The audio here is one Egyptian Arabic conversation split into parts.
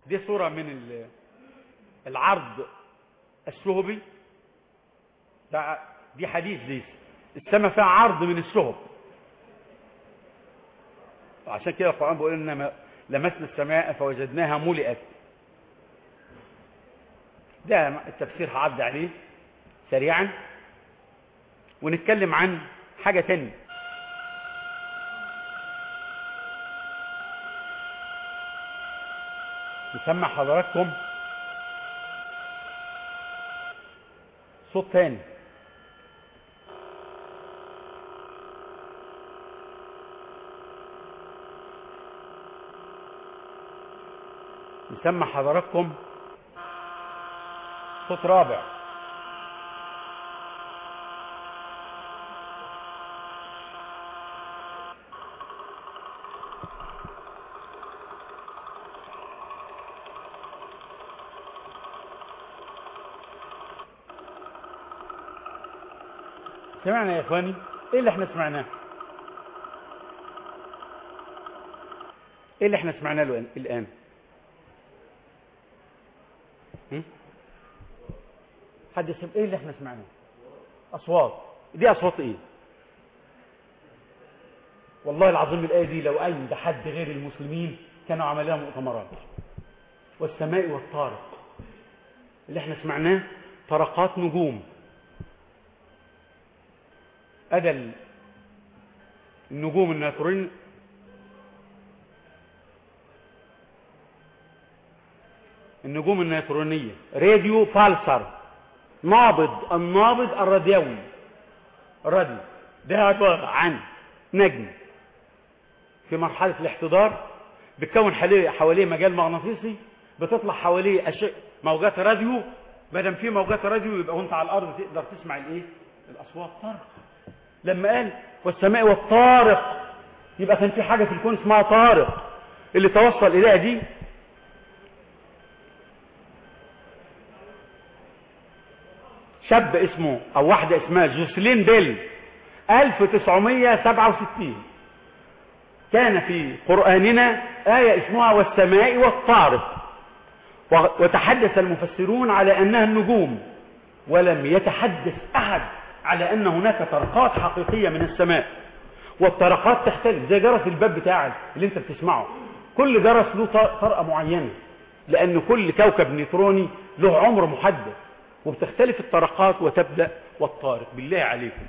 دي صورة من ال- العرض الشهبي ده دي حديث دي السماء فيها عرض من الشهب عشان كده القرآن بيقول إنما لمسنا السماء فوجدناها ملئت ده التفسير هعدي عليه سريعا ونتكلم عن حاجة تانية نسمع حضراتكم صوت تاني نسمع حضراتكم صوت رابع سمعنا يا اخواني ايه اللي احنا سمعناه ايه اللي احنا سمعناه له الان هم؟ حد يسمع ايه اللي احنا سمعناه اصوات دي اصوات ايه والله العظيم الايه دي لو عند حد غير المسلمين كانوا عملوها مؤتمرات والسماء والطارق اللي احنا سمعناه طرقات نجوم أدى النجوم الناتورين النجوم النيترونية راديو فالسر نابض النابض الراديوي الراديو ده عبارة عن نجم في مرحلة الاحتضار بتكون حواليه حواليه مجال مغناطيسي بتطلع حواليه أشياء موجات راديو ما دام في موجات راديو يبقى وانت على الارض تقدر تسمع الايه الاصوات طارق لما قال والسماء والطارق يبقى كان في حاجه في الكون اسمها طارق اللي توصل اليها دي شاب اسمه او واحده اسمها جوسلين بيل 1967 كان في قرآننا آية اسمها والسماء والطارق وتحدث المفسرون على أنها النجوم ولم يتحدث أحد على أن هناك طرقات حقيقية من السماء والطرقات تختلف زي جرس الباب بتاعك اللي انت بتسمعه كل جرس له طرقة معينة لأن كل كوكب نيوتروني له عمر محدد وبتختلف الطرقات وتبدأ والطارق بالله عليكم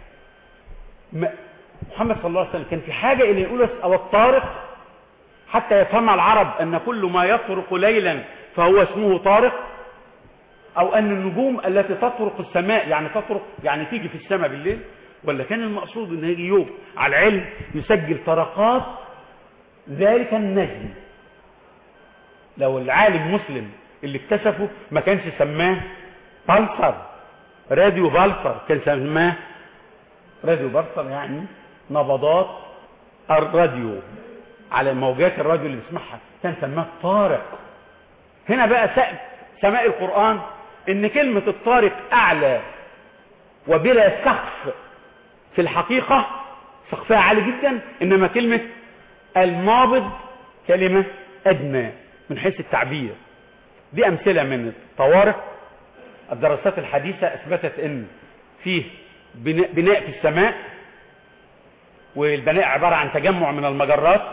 محمد صلى الله عليه وسلم كان في حاجة إلى يقول أو الطارق حتى يفهم العرب أن كل ما يطرق ليلا فهو اسمه طارق أو أن النجوم التي تطرق السماء يعني تطرق يعني تيجي في السماء بالليل ولا كان المقصود أن يجي يوم على العلم يسجل طرقات ذلك النجم لو العالم مسلم اللي اكتشفه ما كانش سماه بلصر راديو بلصر كان سماه راديو بلصر يعني نبضات الراديو على موجات الراديو اللي بيسمعها كان سماه طارق هنا بقى سقف سماء القرآن ان كلمة الطارق اعلى وبلا سقف في الحقيقة سقفها عالي جدا انما كلمة النابض كلمة ادنى من حيث التعبير دي امثلة من الطوارق الدراسات الحديثة اثبتت ان فيه بناء في السماء والبناء عبارة عن تجمع من المجرات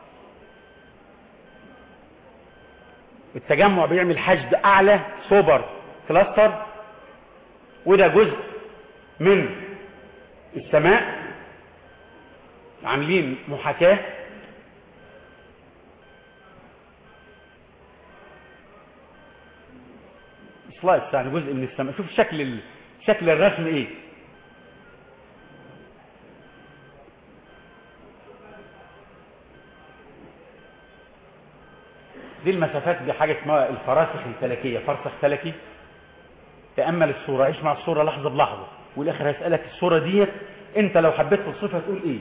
التجمع بيعمل حشد اعلى سوبر كلاستر وده جزء من السماء عاملين محاكاة سلايدز يعني جزء من السماء شوف شكل شكل الرسم ايه دي المسافات دي حاجة اسمها الفراسخ الفلكية فرسخ فلكي تأمل الصورة عيش مع الصورة لحظة بلحظة والآخر هيسألك الصورة ديت انت لو حبيت توصفها تقول ايه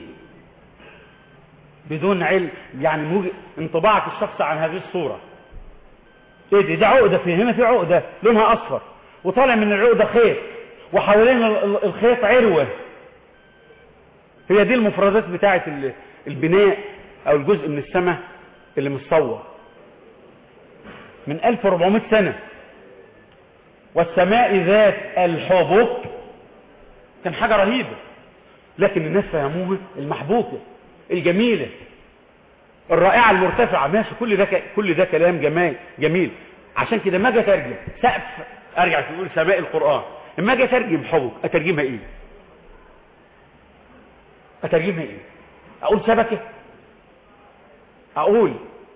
بدون علم يعني موج... انطباعك الشخصي عن هذه الصورة ايه دي ده عقدة في هنا في عقدة لونها اصفر وطالع من العقدة خيط وحوالين الخيط عروة هي دي المفردات بتاعة البناء او الجزء من السماء اللي متصور من 1400 سنة والسماء ذات الحبك كان حاجة رهيبة لكن الناس فهموها المحبوكة الجميلة الرائعة المرتفعة ماشي كل ده ك... كل ده كلام جمال جميل عشان كده ما اجي اترجم سقف ارجع تقول سماء القرآن اما اجي اترجم حبك اترجمها ايه اترجمها ايه اقول شبكة اقول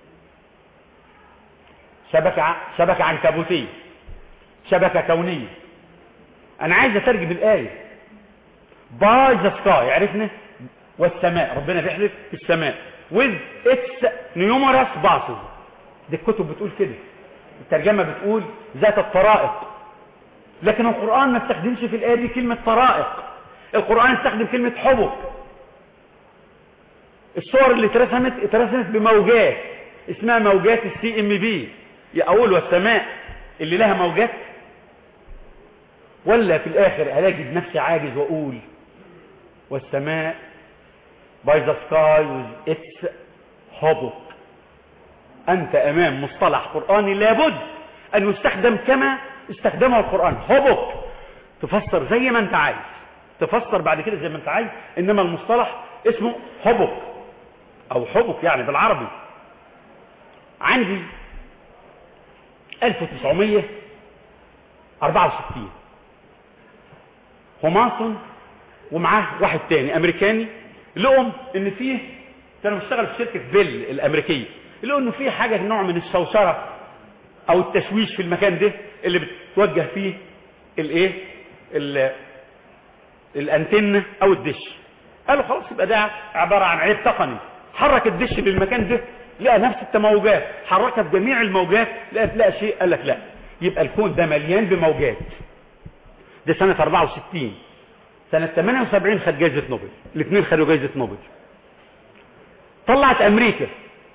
شبكة شبكة عنكبوتية شبكة كونية انا عايز اترجم الايه باي ذا سكاي عرفنا والسماء ربنا بيحلف في السماء with its numerous bosses دي الكتب بتقول كده الترجمة بتقول ذات الطرائق لكن القرآن ما استخدمش في الآية دي كلمة طرائق القرآن استخدم كلمة حبك الصور اللي اترسمت اترسمت بموجات اسمها موجات السي ام بي اقول والسماء اللي لها موجات ولا في الاخر الاقي نفسي عاجز واقول والسماء by the sky with its حبك انت امام مصطلح قرآني لابد ان يستخدم كما استخدمه القرآن حبك تفسر زي ما انت عايز تفسر بعد كده زي ما انت عايز انما المصطلح اسمه حبك او حبك يعني بالعربي عندي 1964 هوماسون ومعاه واحد تاني امريكاني لقوا ان فيه كانوا بيشتغلوا في شركه بيل الامريكيه لقوا انه في حاجه نوع من الشوشره او التشويش في المكان ده اللي بتوجه فيه الايه الانتنه او الدش قالوا خلاص يبقى ده عباره عن عيب تقني حرك الدش للمكان ده لقى نفس التموجات حركت جميع الموجات لقى تلاقي شيء قال لك لا يبقى الكون ده مليان بموجات ده سنة 64 سنة 78 خد جائزة نوبل الاثنين خدوا جائزة نوبل طلعت امريكا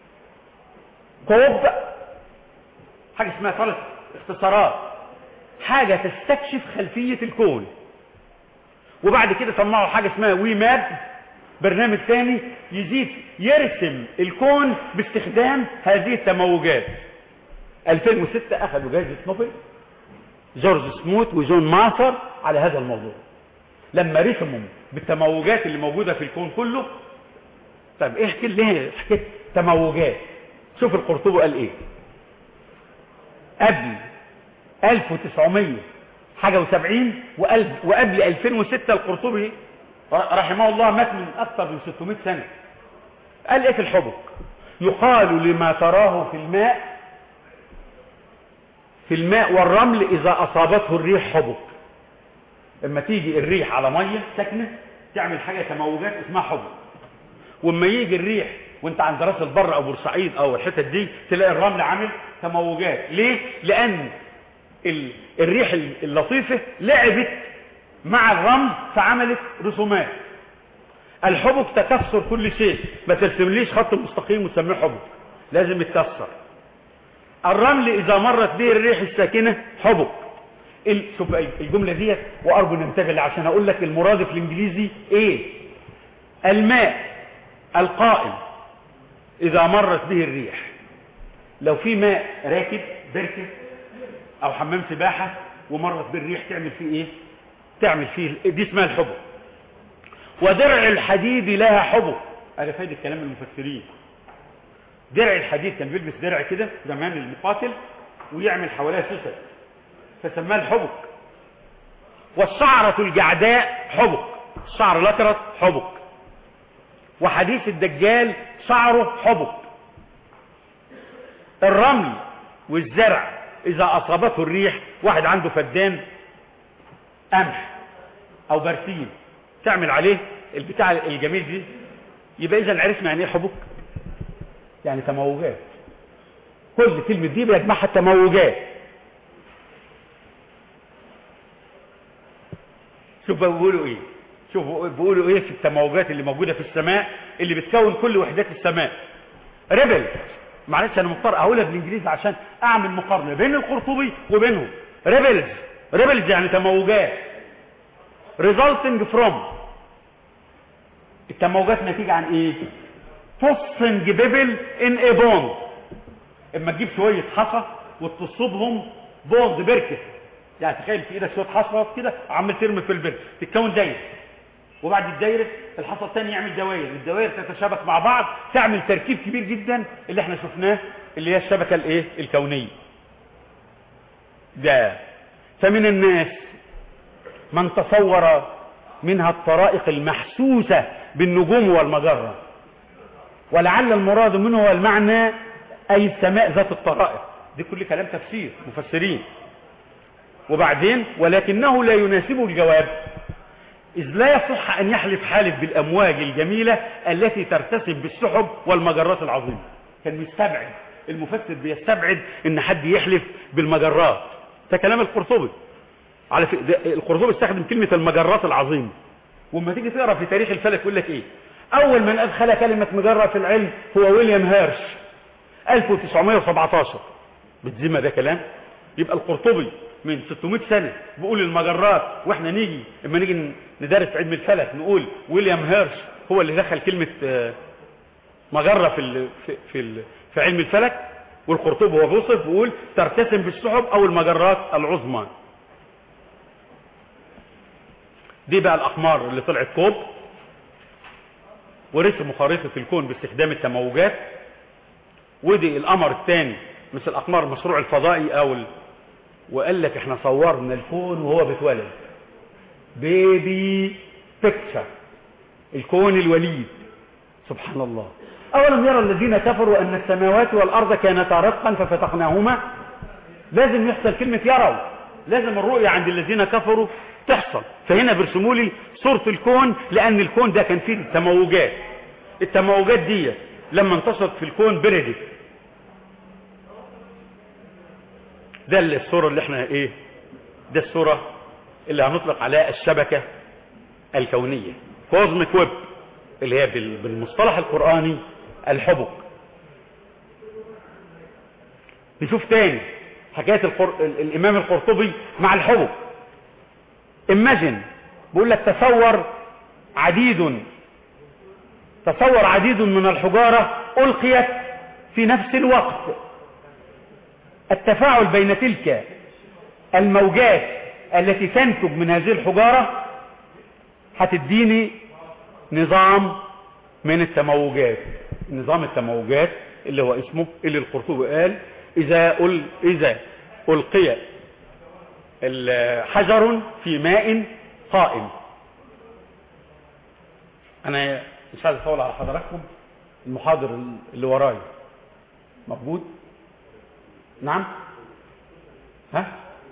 كوب حاجة اسمها ثلاث اختصارات حاجة تستكشف خلفية الكون وبعد كده سمعوا حاجة اسمها وي ماب برنامج ثاني يزيد يرسم الكون باستخدام هذه التموجات 2006 اخذوا جائزة نوبل جورج سموت وجون ماثر على هذا الموضوع لما رسموا بالتموجات اللي موجودة في الكون كله طيب ايه حكي ليه حكيت تموجات شوف القرطبي قال ايه قبل 1900 حاجة و70 وقبل 2006 القرطبي رحمه الله مات من اكثر من 600 سنة قال ايه في الحبك يقال لما تراه في الماء في الماء والرمل اذا اصابته الريح حبك لما تيجي الريح على مية ساكنة تعمل حاجة تموجات اسمها حبك واما يجي الريح وانت عند راس البر او بورسعيد او الحتت دي تلاقي الرمل عامل تموجات ليه لان ال... الريح اللطيفة لعبت مع الرمل فعملت رسومات الحبك تكسر كل شيء ما ترسمليش خط مستقيم وتسميه حبك لازم يتكسر الرمل اذا مرت به الريح الساكنة حبك ال... شوف الجملة ديت وارجو ننتبه عشان اقول لك المرادف الانجليزي ايه الماء القائم اذا مرت به الريح لو في ماء راكب بركة او حمام سباحة ومرت بالريح تعمل فيه ايه تعمل فيه دي اسمها الحبك ودرع الحديد لها حبك هذا فايدة كلام المفسرين درع الحديد كان بيلبس درع كده زمان المقاتل ويعمل حواليها سوسة فسماه الحبك والشعرة الجعداء حبك الشعر الأكرت حبك وحديث الدجال شعره حبك الرمل والزرع إذا أصابته الريح واحد عنده فدان قمح أو برسيم تعمل عليه البتاع الجميل دي يبقى إذا عرفنا يعني إيه حبك يعني تموجات كل كلمة دي بيجمعها تموجات شوف بيقولوا ايه شوفوا بيقولوا ايه في التموجات اللي موجودة في السماء اللي بتكون كل وحدات السماء ريبل معلش انا مضطر اقولها بالانجليزي عشان اعمل مقارنة بين القرطبي وبينهم ريبلز ريبلز يعني تموجات resulting from التموجات نتيجة عن ايه tossing بيبل in a bond اما تجيب شوية حصى وتصبهم بوند بركه يعني تخيل في ايدك شويه حصوات كده وعمال ترمي في البركه تتكون دايره وبعد الدايره الحصى الثاني يعمل دوائر الدوائر تتشابك مع بعض تعمل تركيب كبير جدا اللي احنا شفناه اللي هي الشبكه الايه الكونيه ده فمن الناس من تصور منها الطرائق المحسوسة بالنجوم والمجرة ولعل المراد منه هو المعنى أي السماء ذات الطرائق دي كل كلام تفسير مفسرين وبعدين ولكنه لا يناسبه الجواب إذ لا يصح أن يحلف حالف بالأمواج الجميلة التي ترتسم بالسحب والمجرات العظيمة كان مستبعد المفسر بيستبعد ان حد يحلف بالمجرات ده كلام القرطبي على في... القرطبي استخدم كلمة المجرات العظيمة وما تيجي تقرا في تاريخ الفلك يقول لك ايه اول من ادخل كلمة مجرة في العلم هو ويليام هيرش 1917 بتزمة ده كلام يبقى القرطبي من 600 سنة بيقول المجرات واحنا نيجي اما نيجي ندرس في علم الفلك نقول ويليام هيرش هو اللي دخل كلمة مجرة في ال... في في, ال... في علم الفلك والقرطبي هو بيوصف بيقول ترتسم بالسحب او المجرات العظمى دي بقى الاقمار اللي طلعت كوب ورسموا خريطة الكون باستخدام التموجات ودي القمر الثاني مثل الاقمار المشروع الفضائي او ال... وقال لك احنا صورنا الكون وهو بيتولد بيبي بيكتشر الكون الوليد سبحان الله أولم يرى الذين كفروا أن السماوات والأرض كانتا رتقا ففتقناهما لازم يحصل كلمة يروا لازم الرؤية عند الذين كفروا تحصل فهنا برسموا لي صورة الكون لأن الكون ده كان فيه تموجات التموجات دي لما انتشرت في الكون بردت ده الصورة اللي احنا ايه ده الصورة اللي هنطلق عليها الشبكة الكونية كوزميك ويب اللي هي بالمصطلح القرآني الحبك نشوف تاني حكاية القر... الإمام القرطبي مع الحبك imagine بيقول لك تصور عديد تصور عديد من الحجارة ألقيت في نفس الوقت التفاعل بين تلك الموجات التي تنتج من هذه الحجارة هتديني نظام من التموجات نظام التموجات اللي هو اسمه اللي القرطبي قال إذا أل... إذا ألقي حجر في ماء قائم أنا مش عايز أطول على حضراتكم المحاضر اللي ورايا موجود نعم ها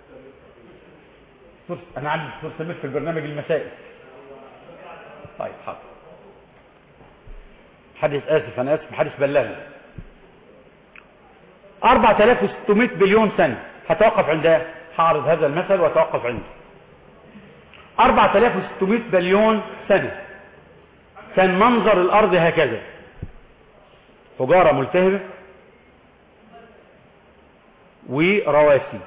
أنا عندي دكتور سمير في البرنامج المسائي طيب حاضر حدث آسف أنا آسف حدث بلغني 4600 بليون سنة هتوقف عند هعرض هذا المثل وتوقف عنده 4600 بليون سنة كان منظر الأرض هكذا حجارة ملتهبة ورواسي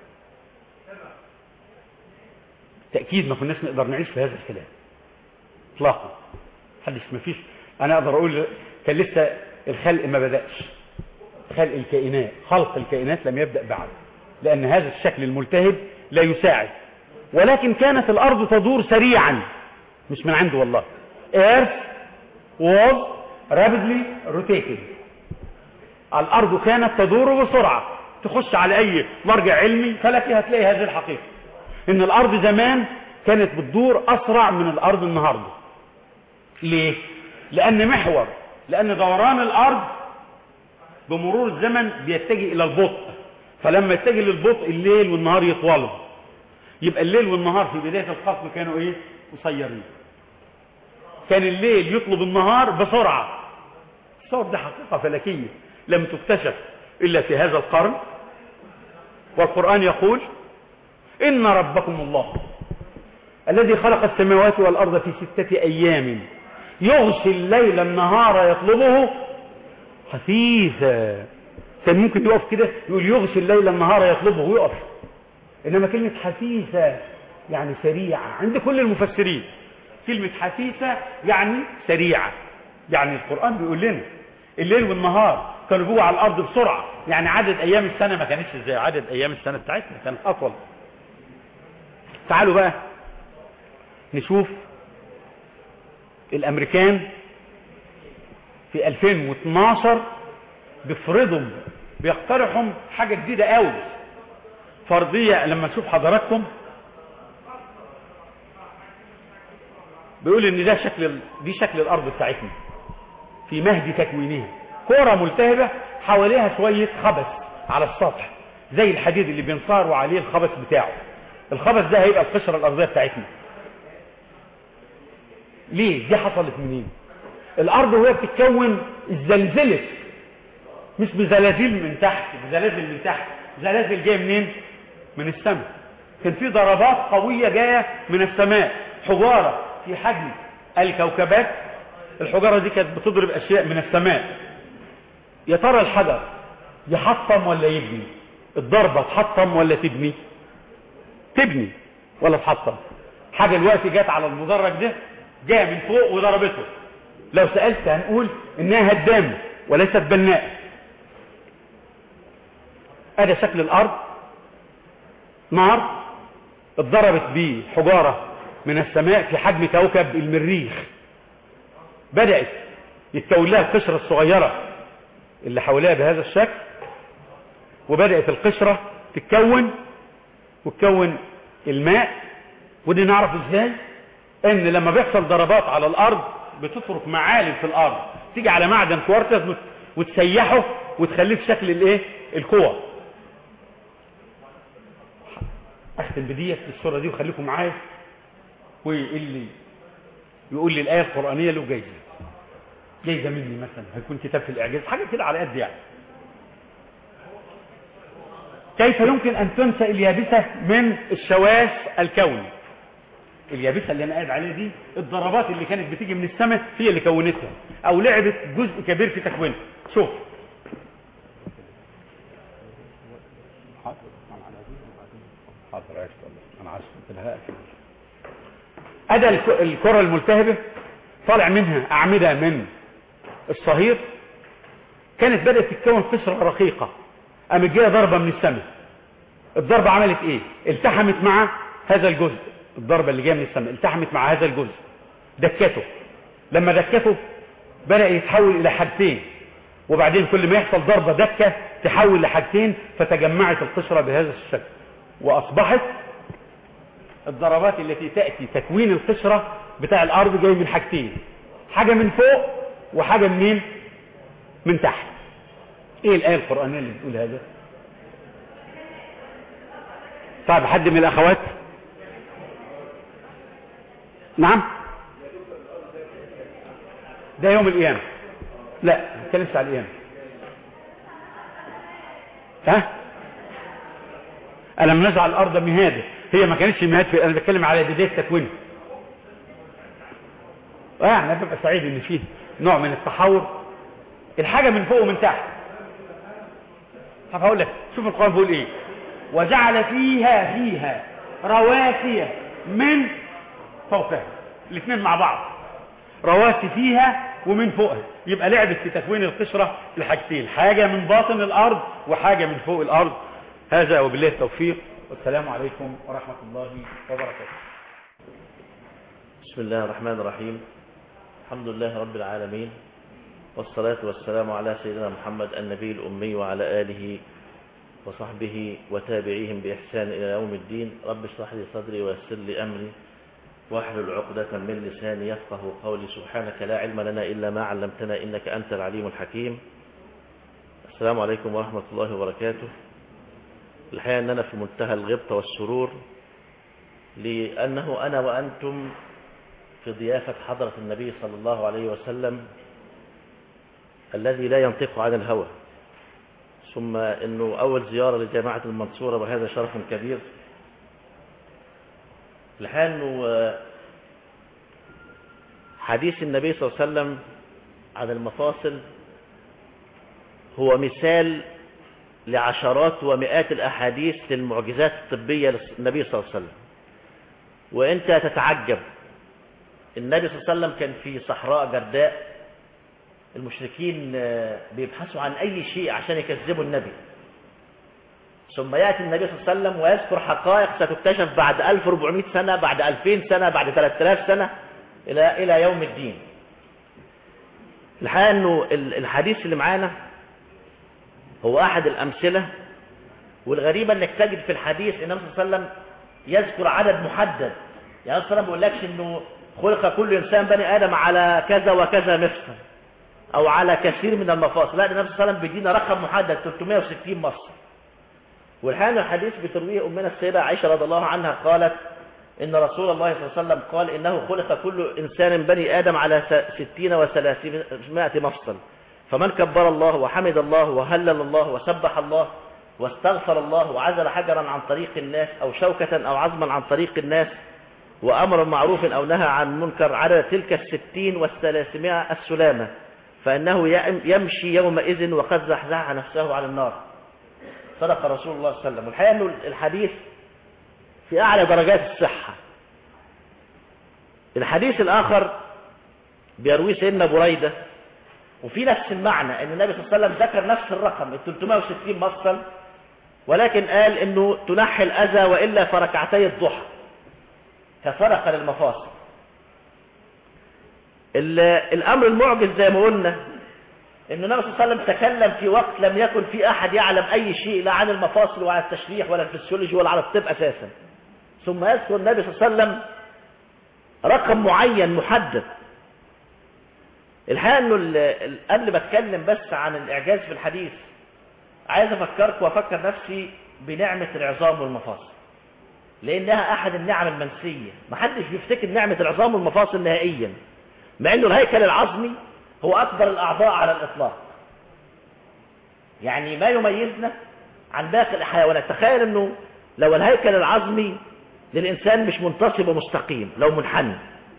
تأكيد ما كناش نقدر نعيش في هذا الخلاف اطلاقا حدش ما فيش انا اقدر اقول كان لسه الخلق ما بدأش خلق الكائنات خلق الكائنات لم يبدأ بعد لأن هذا الشكل الملتهب لا يساعد ولكن كانت الأرض تدور سريعا مش من عنده والله Earth was rapidly rotating الأرض كانت تدور بسرعة تخش على أي مرجع علمي فلكي هتلاقي هذه الحقيقة إن الأرض زمان كانت بتدور أسرع من الأرض النهاردة ليه؟ لأن محور لأن دوران الأرض بمرور الزمن بيتجه إلى البطء فلما يتجه للبطء الليل والنهار يطولوا يبقى الليل والنهار في بداية الخصم كانوا ايه قصيرين كان الليل يطلب النهار بسرعة الصور دي حقيقة فلكية لم تكتشف إلا في هذا القرن والقرآن يقول إن ربكم الله الذي خلق السماوات والأرض في ستة أيام يغشي الليل النهار يطلبه حثيثا كان ممكن يقف كده يقول يغشي الليل النهار يطلبه ويقف إنما كلمة حثيثة يعني سريعة عند كل المفسرين كلمة حثيثة يعني سريعة يعني القرآن بيقول لنا الليل والنهار كانوا بيجوا على الارض بسرعه يعني عدد ايام السنه ما كانتش زي عدد ايام السنه بتاعتنا كانت اطول تعالوا بقى نشوف الامريكان في 2012 بيفرضوا بيقترحوا حاجه جديده قوي فرضيه لما نشوف حضراتكم بيقول ان ده شكل دي شكل الارض بتاعتنا في مهد تكوينها كرة ملتهبة حواليها شوية خبث على السطح زي الحديد اللي بينصاروا عليه الخبث بتاعه الخبث ده هيبقى القشرة الارضية بتاعتنا ليه دي حصلت منين الارض وهي بتتكون اتزلزلت مش بزلازل من تحت بزلازل من تحت زلازل جايه منين من السماء كان في ضربات قوية جاية من السماء حجارة في حجم الكوكبات الحجارة دي كانت بتضرب أشياء من السماء يا ترى الحجر يحطم ولا يبني الضربة تحطم ولا تبني تبني ولا تحطم حاجة الوقت جت على المدرج ده جاء من فوق وضربته لو سألت هنقول انها هدامة وليست بناء ادي شكل الارض نار اتضربت بحجارة من السماء في حجم كوكب المريخ بدأت يتكون لها القشرة الصغيرة اللي حواليها بهذا الشكل وبدأت القشرة تتكون وتكون الماء ودي نعرف ازاي ان لما بيحصل ضربات على الارض بتترك معالم في الارض تيجي على معدن كوارتز وتسيحه وتخليه في شكل الايه الكوع اختم بديت الصوره دي وخليكم معايا واللي يقول لي الايه القرانيه له جايزه جايزه مني مثلا هيكون كتاب في الاعجاز حاجه كده على قد يعني كيف يمكن ان تنشا اليابسه من الشواذ الكوني اليابسه اللي انا قاعد عليها دي الضربات اللي كانت بتيجي من السماء هي اللي كونتها او لعبت جزء كبير في تكوينها شوف حاضر عشت انا عشت ادى الكرة الملتهبة طالع منها اعمدة من الصهير كانت بدأت تتكون قشرة رقيقة قامت جايه ضربة من السماء الضربة عملت ايه التحمت مع هذا الجزء الضربة اللي جايه من السماء التحمت مع هذا الجزء دكته لما دكته بدأ يتحول الى حاجتين وبعدين كل ما يحصل ضربة دكة تحول لحاجتين فتجمعت القشرة بهذا الشكل واصبحت الضربات التي تأتي تكوين القشرة بتاع الارض جاي من حاجتين حاجة من فوق وحاجة منين من تحت ايه الآية القرآنية اللي بتقول هذا طيب حد من الاخوات نعم ده يوم القيامة لا ما بتكلمش على القيامة ها ألم نجعل الأرض مهادة هي ما كانتش مهاد في أنا بتكلم على بداية تكوينها اه انا ببقى سعيد ان فيه نوع من التحور الحاجة من فوق ومن تحت طب هقول لك شوف القرآن بيقول ايه وجعل فيها فيها رواسي من فوقها الاثنين مع بعض رواسي فيها ومن فوقها يبقى لعبت في تكوين القشرة الحاجتين حاجة من باطن الارض وحاجة من فوق الارض هذا وبالله التوفيق والسلام عليكم ورحمة الله وبركاته بسم الله الرحمن الرحيم الحمد لله رب العالمين والصلاة والسلام على سيدنا محمد النبي الأمي وعلى آله وصحبه وتابعيهم بإحسان إلى يوم الدين رب اشرح لي صدري ويسر لي أمري واحلل عقدة من لساني يفقه قولي سبحانك لا علم لنا إلا ما علمتنا إنك أنت العليم الحكيم السلام عليكم ورحمة الله وبركاته الحقيقة أن أنا في منتهى الغبطة والسرور لأنه أنا وأنتم في ضيافة حضرة النبي صلى الله عليه وسلم الذي لا ينطق عن الهوى ثم أنه أول زيارة لجامعة المنصورة وهذا شرف كبير الحقيقة أنه حديث النبي صلى الله عليه وسلم عن المفاصل هو مثال لعشرات ومئات الأحاديث للمعجزات الطبية للنبي صلى الله عليه وسلم وانت تتعجب النبي صلى الله عليه وسلم كان في صحراء جرداء المشركين بيبحثوا عن أي شيء عشان يكذبوا النبي ثم يأتي النبي صلى الله عليه وسلم ويذكر حقائق ستكتشف بعد 1400 سنة بعد 2000 سنة بعد 3000 سنة إلى إلى يوم الدين الحقيقة أنه الحديث اللي معانا هو أحد الأمثلة والغريبة أنك تجد في الحديث النبي صلى الله عليه وسلم يذكر عدد محدد يعني النبي صلى الله عليه وسلم ما بيقولكش أنه خلق كل إنسان بني آدم على كذا وكذا مفصل أو على كثير من المفاصل لا النبي صلى الله عليه وسلم بيدينا رقم محدد 360 مفصل والحقيقة الحديث بترويه أمنا السيدة عائشة رضي الله عنها قالت إن رسول الله صلى الله عليه وسلم قال إنه خلق كل إنسان بني آدم على ستين وثلاثمائة مفصل فمن كبر الله وحمد الله وهلل الله وسبح الله واستغفر الله وعزل حجرا عن طريق الناس أو شوكة أو عظما عن طريق الناس وأمر معروف أو نهى عن منكر عدد تلك الستين والثلاثمائة السلامة فإنه يمشي يومئذ وقد زحزح نفسه على النار صدق رسول الله صلى الله عليه وسلم والحقيقة أنه الحديث في أعلى درجات الصحة الحديث الآخر بيرويه سيدنا بريدة وفي نفس المعنى أن النبي صلى الله عليه وسلم ذكر نفس الرقم ال 360 مفصل ولكن قال أنه تنحي الأذى وإلا فركعتي الضحى كفرق للمفاصل الأمر المعجز زي ما قلنا ان النبي صلى الله عليه وسلم تكلم في وقت لم يكن في احد يعلم اي شيء لا عن المفاصل ولا التشريح ولا الفسيولوجي ولا عن الطب اساسا ثم يذكر النبي صلى الله عليه وسلم رقم معين محدد الحقيقه انه قبل ما اتكلم بس عن الاعجاز في الحديث عايز افكرك وافكر نفسي بنعمه العظام والمفاصل لانها احد النعم المنسيه محدش بيفتكر نعمه العظام والمفاصل نهائيا مع انه الهيكل العظمي هو أكبر الأعضاء على الإطلاق يعني ما يميزنا عن باقي الحيوانات تخيل أنه لو الهيكل العظمي للإنسان مش منتصب ومستقيم لو منحني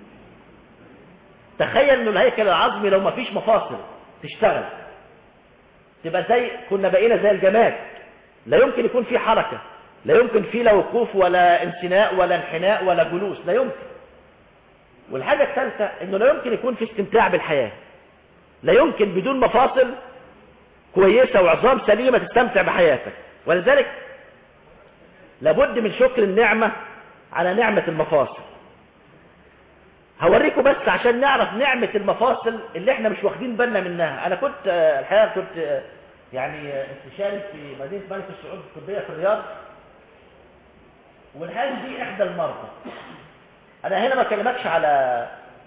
تخيل أنه الهيكل العظمي لو ما فيش مفاصل تشتغل تبقى زي كنا بقينا زي الجماد لا يمكن يكون في حركة لا يمكن في لا وقوف ولا انسناء ولا انحناء ولا جلوس لا يمكن والحاجة الثالثة انه لا يمكن يكون في استمتاع بالحياة لا يمكن بدون مفاصل كويسة وعظام سليمة تستمتع بحياتك ولذلك لابد من شكر النعمة على نعمة المفاصل هوريكم بس عشان نعرف نعمة المفاصل اللي احنا مش واخدين بالنا منها انا كنت الحقيقة كنت يعني استشاري في مدينة ملك السعود الطبية في الرياض والحاجة دي احدى المرضى انا هنا ما بكلمكش على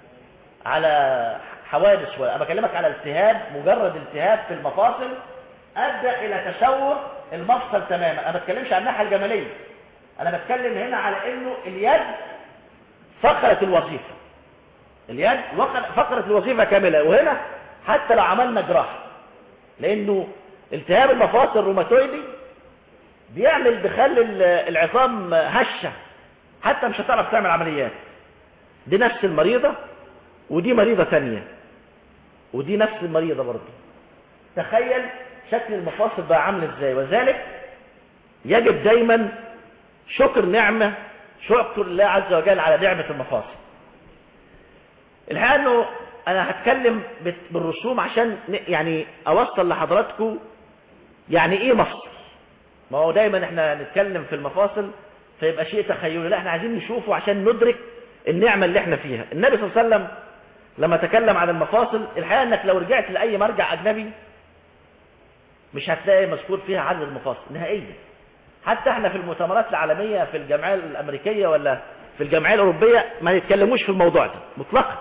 على حوادث ولا بكلمك على التهاب مجرد التهاب في المفاصل ادى الى تشوه المفصل تماما انا ما بتكلمش عن الناحيه الجماليه انا بتكلم هنا على انه اليد فقرت الوظيفه اليد فقرت الوظيفه كامله وهنا حتى لو عملنا جراحه لانه التهاب المفاصل الروماتويدي بيعمل بيخلي العظام هشه حتى مش هتعرف تعمل عمليات دي نفس المريضه ودي مريضه ثانيه ودي نفس المريضة برضه تخيل شكل المفاصل بقى عامل ازاي وذلك يجب دايما شكر نعمة شكر الله عز وجل على نعمة المفاصل الحقيقة انه انا هتكلم بالرسوم عشان يعني اوصل لحضراتكم يعني ايه مفصل ما هو دايما احنا نتكلم في المفاصل فيبقى شيء تخيلي لا احنا عايزين نشوفه عشان ندرك النعمة اللي احنا فيها النبي صلى الله عليه وسلم لما تكلم عن المفاصل الحقيقة انك لو رجعت لأي مرجع أجنبي مش هتلاقي مذكور فيها عدد المفاصل نهائيا حتى احنا في المؤتمرات العالمية في الجمعية الأمريكية ولا في الجمعية الأوروبية ما يتكلموش في الموضوع ده مطلقا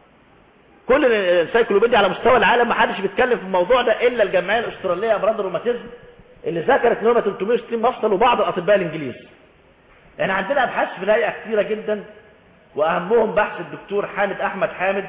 كل الانسايكلوبيديا على مستوى العالم ما حدش بيتكلم في الموضوع ده إلا الجمعية الأسترالية أمراض الروماتيزم اللي ذكرت ان هم 360 مفصل وبعض الأطباء الإنجليز يعني عندنا أبحاث في الهيئة كثيرة جدا وأهمهم بحث الدكتور حامد أحمد حامد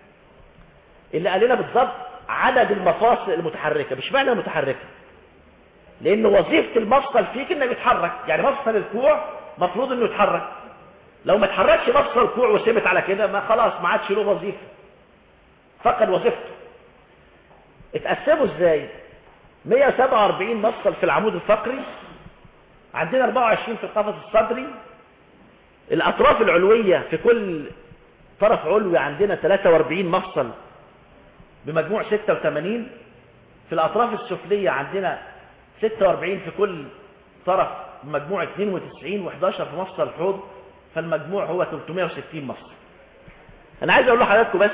اللي قال لنا بالضبط عدد المفاصل المتحركة مش معنى المتحركة لأن وظيفة المفصل فيك إنه يتحرك يعني مفصل الكوع مفروض إنه يتحرك لو ما اتحركش مفصل الكوع وثبت على كده ما خلاص ما عادش له وظيفة فقد وظيفته اتقسموا ازاي 147 مفصل في العمود الفقري عندنا 24 في القفص الصدري الأطراف العلوية في كل طرف علوي عندنا 43 مفصل بمجموع 86 في الأطراف السفلية عندنا 46 في كل طرف بمجموع 92 و11 في مفصل الحوض فالمجموع هو 360 مفصل أنا عايز أقول لحضراتكم بس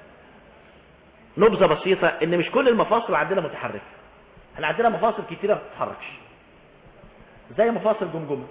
نبذة بسيطة إن مش كل المفاصل عندنا متحركة احنا عندنا مفاصل كتيرة ما بتتحركش زي مفاصل جمجمة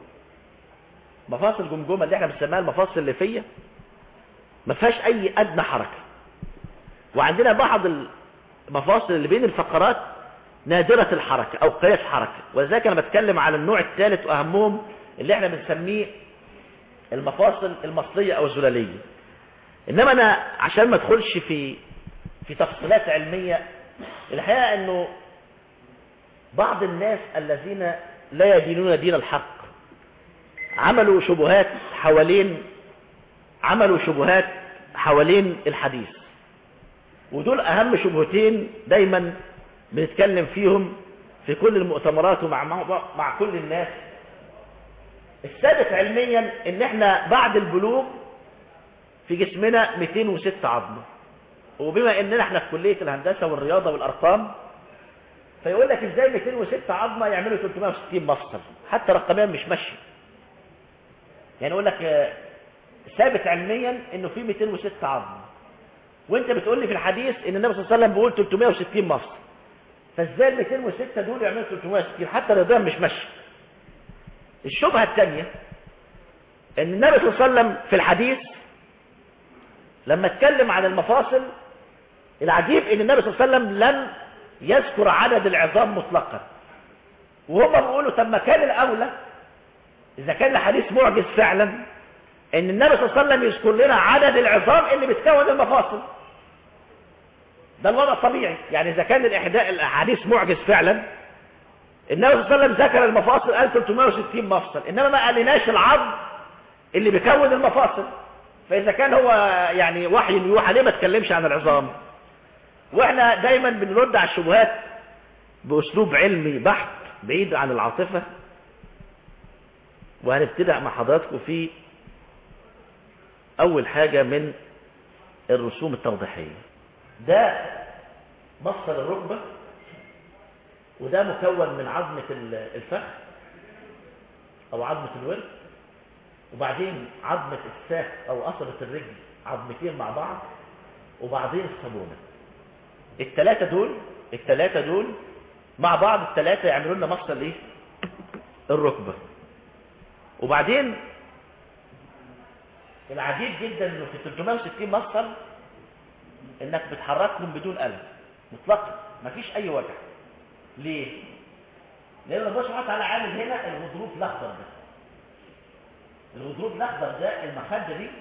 مفاصل جمجمة اللي احنا بنسميها المفاصل الليفية ما فيهاش أي أدنى حركة وعندنا بعض المفاصل اللي بين الفقرات نادرة الحركة أو قليلة الحركة ولذلك أنا بتكلم على النوع الثالث وأهمهم اللي احنا بنسميه المفاصل المصلية أو الزلالية إنما أنا عشان ما ادخلش في في تفصيلات علمية الحقيقة أنه بعض الناس الذين لا يدينون دين الحق عملوا شبهات حوالين عملوا شبهات حوالين الحديث ودول أهم شبهتين دايما بنتكلم فيهم في كل المؤتمرات ومع مع كل الناس الثابت علميا ان احنا بعد البلوغ في جسمنا 206 عظمه وبما اننا احنا في كليه الهندسه والرياضه والارقام فيقول لك ازاي 206 عظمه يعملوا 360 مفصل حتى رقميا مش ماشي يعني يقول لك ثابت علميا انه في 206 عظمه وانت بتقول لي في الحديث ان النبي صلى الله عليه وسلم بيقول 360 مفصل فازاي ال 206 دول يعملوا 360 حتى رياضيا مش ماشي الشبهه الثانيه ان النبي صلى الله عليه وسلم في الحديث لما اتكلم عن المفاصل العجيب ان النبي صلى الله عليه وسلم لم يذكر عدد العظام مطلقا وهم بيقولوا طب ما كان الاولى اذا كان الحديث معجز فعلا ان النبي صلى الله عليه وسلم يذكر لنا عدد العظام اللي بتكون المفاصل ده الوضع الطبيعي يعني اذا كان الاحداء الاحاديث معجز فعلا النبي صلى الله عليه وسلم ذكر المفاصل قال 360 مفصل انما ما قالناش العظم اللي بيكون المفاصل فاذا كان هو يعني وحي يوحى ليه ما تكلمش عن العظام واحنا دايما بنرد على الشبهات باسلوب علمي بحت بعيد عن العاطفه وهنبتدأ مع حضراتكم في اول حاجه من الرسوم التوضيحيه ده مفصل الركبه وده مكون من عظمه الفخذ او عظمه الورك وبعدين عظمه الساق او قصبه الرجل عظمتين مع بعض وبعدين الصابونه الثلاثه دول الثلاثه دول مع بعض الثلاثه يعملوا لنا مفصل ايه الركبه وبعدين العجيب جدا انه في 360 مفصل انك بتحركهم بدون الم مطلقا مفيش اي وجع ليه لان ربنا سبحانه وتعالى عامل هنا الغضروف الاخضر ده الغضروف الاخضر ده المخده دي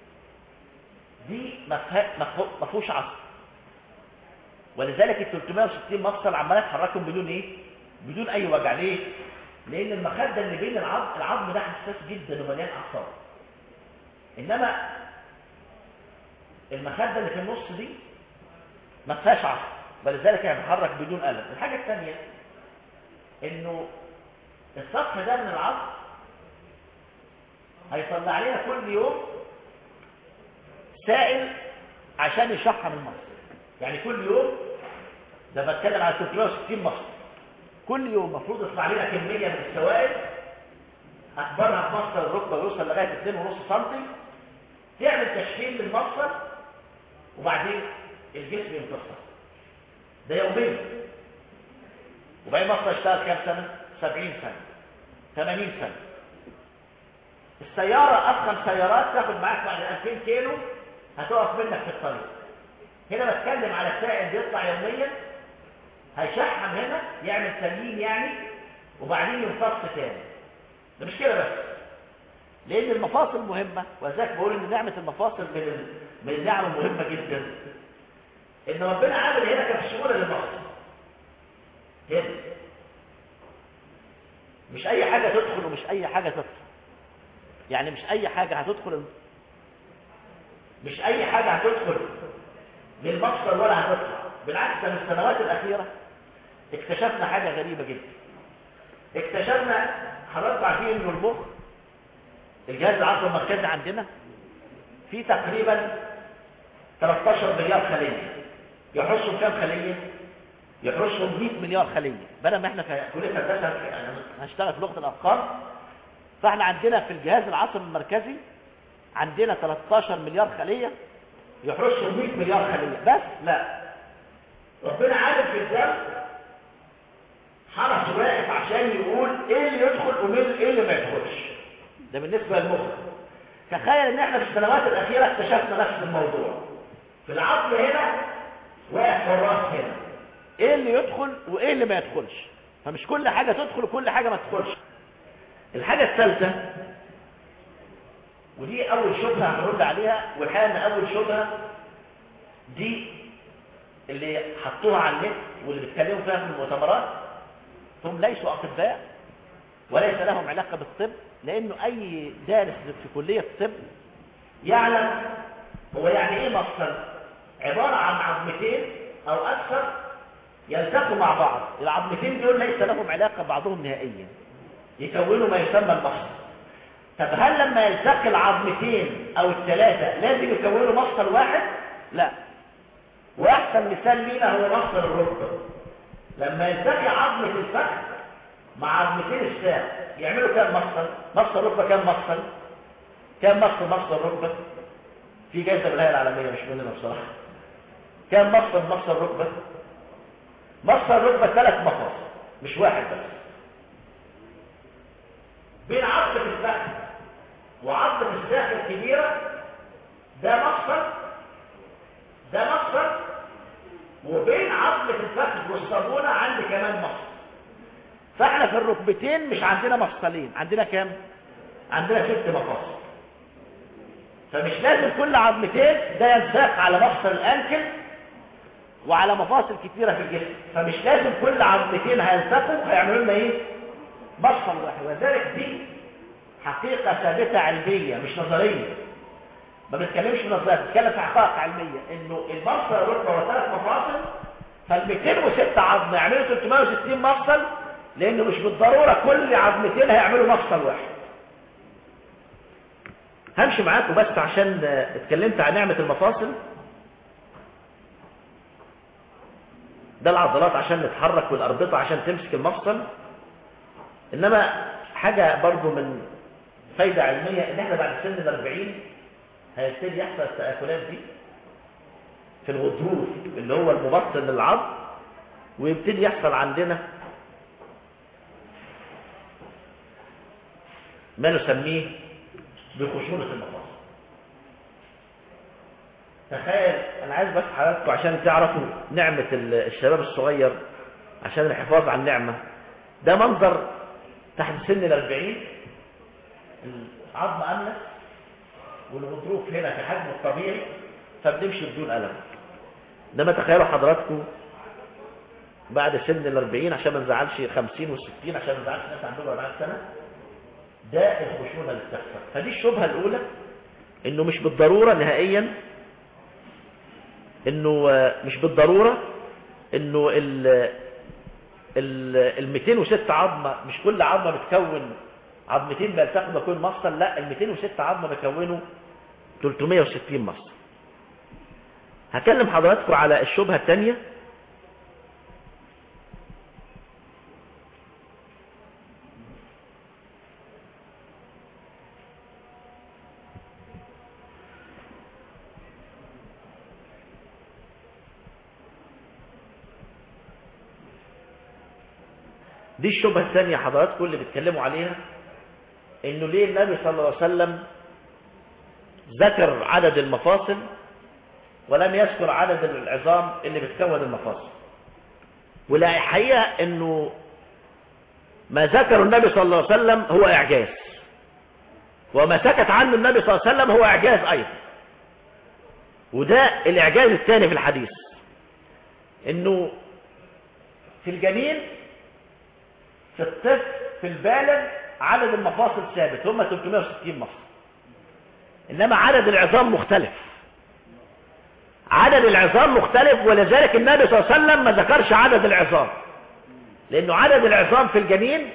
دي ما فيهوش عصب ولذلك ال 360 مفصل عمال تحركهم بدون ايه بدون اي وجع ليه لان المخده اللي بين العظم العظم ده حساس جدا ومليان اعصاب انما المخده اللي في النص دي ما فيهاش عصب ولذلك يعني بتحرك بدون الم الحاجه الثانيه انه السطح ده من العظم هيطلع لنا كل يوم سائل عشان يشحم المصل يعني كل يوم ده بتكلم على 360 مصل كل يوم المفروض يطلع لنا كميه من السوائل اكبرها في مصل الركبه يوصل لغايه 2.5 سم تعمل تشحيم للمفصل وبعدين الجسم ينتصر ده يوميا وبعدين المفصل اشتغل كام سنه 70 سنه 80 سنه السياره اضخم سيارات تاخد معاك بعد 2000 كيلو هتقف منك في الطريق هنا بتكلم على سائل بيطلع يوميا هيشحم هنا يعمل تمرين يعني وبعدين يمتص تاني ده مش كده بس لان المفاصل مهمه ولذلك بقول ان نعمه المفاصل من من النعم المهمه جدا ان ربنا عامل هنا كان الشمول للمفصل هنا مش اي حاجه تدخل ومش اي حاجه تطلع يعني مش اي حاجه هتدخل مش اي حاجه هتدخل للمفصل ولا هتطلع بالعكس من السنوات الاخيره اكتشفنا حاجه غريبه جدا اكتشفنا حضرتك عارفين انه المخ الجهاز العصبي المركزي عندنا فيه تقريبا 13 مليار خليه يحرسهم كام خليه يحرسهم 100 مليار خليه بدل ما احنا في كليه هندسه يعني هنشتغل في لغه الارقام فاحنا عندنا في الجهاز العصبي المركزي عندنا 13 مليار خليه يحرسهم 100 مليار خليه بس لا ربنا عارف في الدم حرس واقف عشان يقول ايه اللي يدخل وايه اللي ما يدخلش ده بالنسبه للمخ تخيل ان احنا في السنوات الاخيره اكتشفنا نفس الموضوع في العقل هنا واقف حراس هنا ايه اللي يدخل وايه اللي ما يدخلش فمش كل حاجه تدخل وكل حاجه ما تدخلش الحاجه الثالثه ودي اول شبهه هنرد عليها والحقيقه ان اول شبهه دي اللي حطوها على النت واللي بيتكلموا فيها في المؤتمرات هم ليسوا اطباء وليس لهم علاقه بالطب لانه اي دارس في كليه الطب يعلم هو يعني ايه مفصل عباره عن عظمتين او اكثر يلتقوا مع بعض العظمتين دول ليس لهم علاقه بعضهم نهائيا يكونوا ما يسمى المفصل طب هل لما يلتقي العظمتين او الثلاثه لازم يكونوا مفصل واحد لا واحسن مثال لينا هو مفصل الركبه لما يلتقي عظمه الفخذ مع عظمتين الساق يعملوا كام مفصل مفصل الركبه كام مفصل كام مفصل مفصل الركبه في جائزه بالهيئه العالميه مش مننا بصراحه كام مفصل مفصل الركبه مفصل الركبه ثلاث مفاصل مش واحد بس بين عظمه الفخذ وعظمه الساق الكبيره ده مفصل ده مفصل وبين عظمة الفخذ والصابونة عندي كمان مفصل فاحنا في الركبتين مش عندنا مفصلين عندنا كام عندنا ست مفاصل فمش لازم كل عظمتين ده ينساق على مفصل الانكل وعلى مفاصل كتيرة في الجسم فمش لازم كل عظمتين هيلتقوا هيعملوا لنا ايه مفصل واحد وذلك دي حقيقة ثابتة علمية مش نظرية ما بنتكلمش في نظريات بنتكلم في حقائق علميه انه المفصل الركبه هو ثلاث مفاصل فال 206 عظمه يعملوا 360 مفصل لانه مش بالضروره كل عظمتين هيعملوا مفصل واحد همشي معاكم بس عشان اتكلمت عن نعمه المفاصل ده العضلات عشان نتحرك والاربطه عشان تمسك المفصل انما حاجه برضو من فايده علميه ان احنا بعد سن ال 40 هيبتدي يحصل التآكلات دي في الغضروف اللي هو المبطن للعظم ويبتدي يحصل عندنا ما نسميه بخشونة المفاصل تخيل انا عايز بس حضراتكم عشان تعرفوا نعمة الشباب الصغير عشان الحفاظ على النعمة ده منظر تحت سن الأربعين العظم أملس والغضروف هنا في حجمه الطبيعي فبنمشي بدون ألم انما تخيلوا حضراتكم بعد سن ال 40 عشان ما نزعلش 50 و 60 عشان ما نزعلش ناس عندهم 40 سنه ده الخشونه اللي بتحصل فدي الشبهه الاولى انه مش بالضروره نهائيا انه مش بالضروره انه ال ال 206 عظمه مش كل عظمه بتكون عظمتين بيلتقوا بيكون مفصل لا ال 206 عظمه بيكونوا 360 مفصل هكلم حضراتكم على الشبهه الثانيه دي الشبهه الثانيه حضراتكم اللي بيتكلموا عليها انه ليه النبي صلى الله عليه وسلم ذكر عدد المفاصل ولم يذكر عدد العظام اللي بتكون المفاصل والحقيقه انه ما ذكر النبي صلى الله عليه وسلم هو اعجاز وما سكت عنه النبي صلى الله عليه وسلم هو اعجاز ايضا وده الاعجاز الثاني في الحديث انه في الجنين في الطفل في البالغ عدد المفاصل ثابت هم 360 مفصل انما عدد العظام مختلف عدد العظام مختلف ولذلك النبي صلى الله عليه وسلم ما ذكرش عدد العظام لانه عدد العظام في الجنين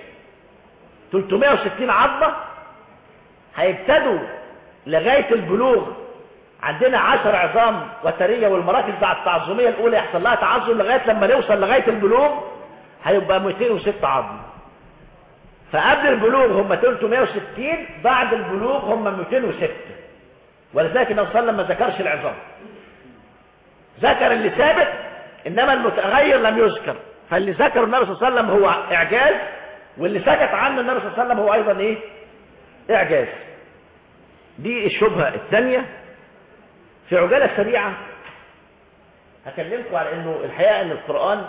360 عظمه هيبتدوا لغايه البلوغ عندنا عشر عظام وترية والمراكز بعد التعظمية الأولى يحصل لها تعظم لغاية لما نوصل لغاية البلوغ هيبقى 206 عظم فقبل البلوغ هم 360 بعد البلوغ هم 206 ولذلك النبي صلى الله عليه وسلم ما ذكرش العظام ذكر اللي ثابت انما المتغير لم يذكر فاللي ذكر النبي صلى الله عليه وسلم هو اعجاز واللي سكت عنه النبي صلى الله عليه وسلم هو ايضا ايه اعجاز دي الشبهه الثانيه في عجاله سريعه هكلمكم على انه الحقيقه ان القران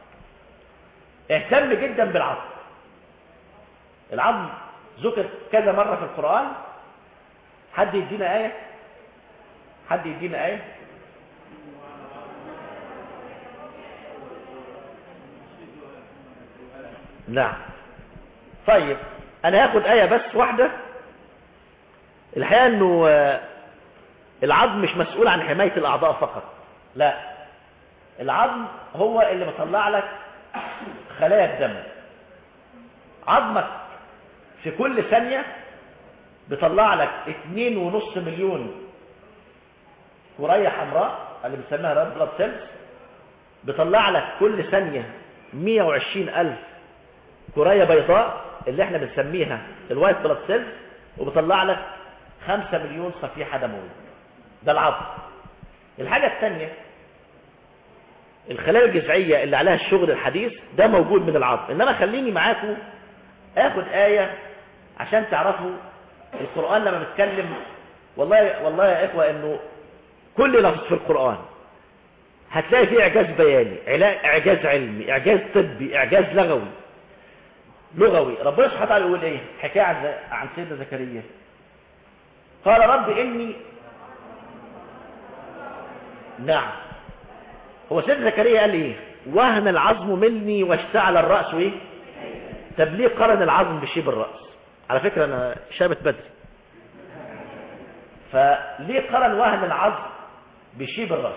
اهتم جدا بالعظم العظم ذكر كذا مره في القران حد يدينا ايه حد يدينا ايه نعم طيب انا هاخد ايه بس واحده الحقيقه انه العظم مش مسؤول عن حمايه الاعضاء فقط لا العظم هو اللي بيطلع لك خلايا الدم عظمك في كل ثانيه بيطلع لك 2.5 مليون كريه حمراء اللي بنسميها ريد بلاد سيلز بيطلع لك كل ثانيه 120 الف كريه بيضاء اللي احنا بنسميها الوايت بلاد سيلز وبيطلع لك 5 مليون صفيحه دمويه ده العظم الحاجه الثانيه الخلايا الجذعيه اللي عليها الشغل الحديث ده موجود من العظم انما خليني معاكم اخد ايه عشان تعرفوا القران لما بيتكلم والله والله يا اخوه انه كل لفظ في القران هتلاقي فيه اعجاز بياني اعجاز علمي اعجاز طبي اعجاز لغوي لغوي ربنا سبحانه وتعالى يقول ايه حكايه عن عن سيدنا زكريا قال رب اني نعم هو سيدنا زكريا قال ايه وهن العظم مني واشتعل الراس ايه طب ليه قرن العظم بشيب الراس على فكره انا شابت بدري فليه قرن وهن العظم بشيب الراس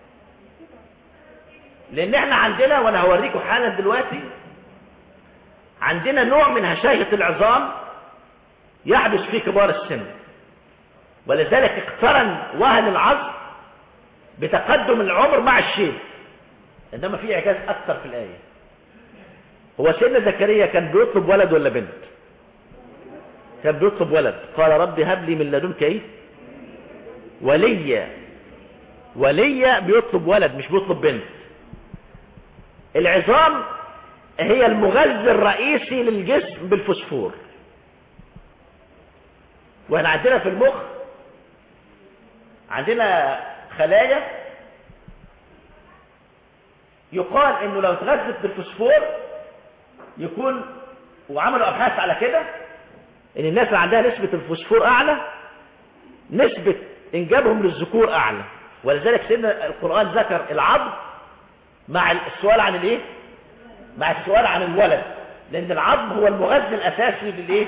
لان احنا عندنا وانا هوريكم حالا دلوقتي عندنا نوع من هشاشة العظام يحدث في كبار السن ولذلك اقترن وهن العظم بتقدم العمر مع الشيب انما في اعجاز اكثر في الايه هو سيدنا زكريا كان بيطلب ولد ولا بنت كان بيطلب ولد قال رب هب لي من لدنك ايه وليا وليا بيطلب ولد مش بيطلب بنت العظام هي المغذي الرئيسي للجسم بالفوسفور واحنا عندنا في المخ عندنا خلايا يقال انه لو اتغذت بالفوسفور يكون وعملوا ابحاث على كده ان الناس اللي عندها نسبة الفوسفور اعلى نسبة انجابهم للذكور اعلى ولذلك سيدنا القرآن ذكر العظم مع السؤال عن الايه مع السؤال عن الولد لان العظم هو المغذي الاساسي للايه